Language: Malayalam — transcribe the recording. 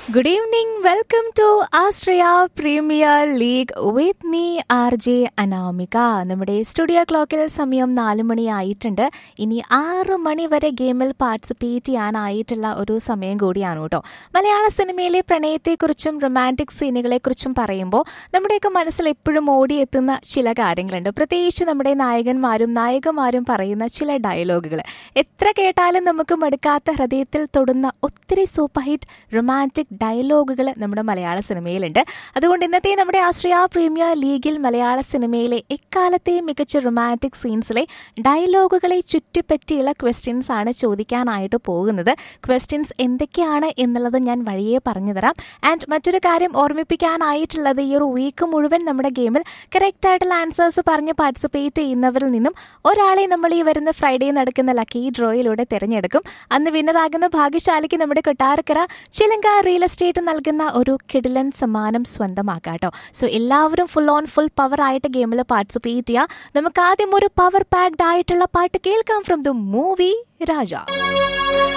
Good evening. Welcome to Austria Premier League with me, R J Anamika നമ്മുടെ സ്റ്റുഡിയോ ക്ലോക്കിൽ സമയം നാല് മണിയായിട്ടുണ്ട് ഇനി ആറ് മണി വരെ ഗെയിമിൽ പാർട്ടിസിപ്പേറ്റ് ചെയ്യാനായിട്ടുള്ള ഒരു സമയം കൂടിയാണ് കേട്ടോ മലയാള സിനിമയിലെ പ്രണയത്തെക്കുറിച്ചും റൊമാൻറ്റിക് സീനുകളെക്കുറിച്ചും പറയുമ്പോൾ നമ്മുടെയൊക്കെ മനസ്സിൽ എപ്പോഴും ഓടിയെത്തുന്ന ചില കാര്യങ്ങളുണ്ട് പ്രത്യേകിച്ച് നമ്മുടെ നായകന്മാരും നായികമാരും പറയുന്ന ചില ഡയലോഗുകൾ എത്ര കേട്ടാലും നമുക്ക് മടുക്കാത്ത ഹൃദയത്തിൽ തൊടുന്ന ഒത്തിരി സൂപ്പർ ഹിറ്റ് റൊമാൻറ്റിക് ഡയലോഗുകൾ നമ്മുടെ മലയാള സിനിമയിലുണ്ട് അതുകൊണ്ട് ഇന്നത്തെ നമ്മുടെ ആശ്രയ പ്രീമിയർ ലീഗിൽ മലയാള സിനിമയിലെ എക്കാലത്തെയും മികച്ച റൊമാൻറ്റിക് സീൻസിലെ ഡയലോഗുകളെ ചുറ്റിപ്പറ്റിയുള്ള ക്വസ്റ്റ്യൻസ് ആണ് ചോദിക്കാനായിട്ട് പോകുന്നത് ക്വസ്റ്റ്യൻസ് എന്തൊക്കെയാണ് എന്നുള്ളത് ഞാൻ വഴിയെ പറഞ്ഞു തരാം ആൻഡ് മറ്റൊരു കാര്യം ഓർമ്മിപ്പിക്കാനായിട്ടുള്ളത് ഈ ഒരു വീക്ക് മുഴുവൻ നമ്മുടെ ഗെയിമിൽ കറക്റ്റ് ആയിട്ടുള്ള ആൻസേഴ്സ് പറഞ്ഞ് പാർട്ടിസിപ്പേറ്റ് ചെയ്യുന്നവരിൽ നിന്നും ഒരാളെ നമ്മൾ ഈ വരുന്ന ഫ്രൈഡേ നടക്കുന്ന ലക്കി ഡ്രോയിലൂടെ തിരഞ്ഞെടുക്കും അന്ന് വിന്നറാകുന്ന ഭാഗ്യശാലിക്ക് നമ്മുടെ കൊട്ടാരക്കര ചിലങ്ക റിയൽ എസ്റ്റേറ്റ് നൽകുന്ന ഒരു കിടിലൻ സമ്മാനം സ്വന്തമാക്കാം കേട്ടോ സോ എല്ലാവരും ഫുൾ ഓൺ ഫുൾ പവർ ആയിട്ട് ഗെയിമിൽ പാർട്ടിസിപ്പേറ്റ് ചെയ്യുക നമുക്ക് ആദ്യം ഒരു പവർ പാക്ഡ് ആയിട്ടുള്ള പാട്ട് കേൾക്കാം ഫ്രം ദ മൂവി രാജ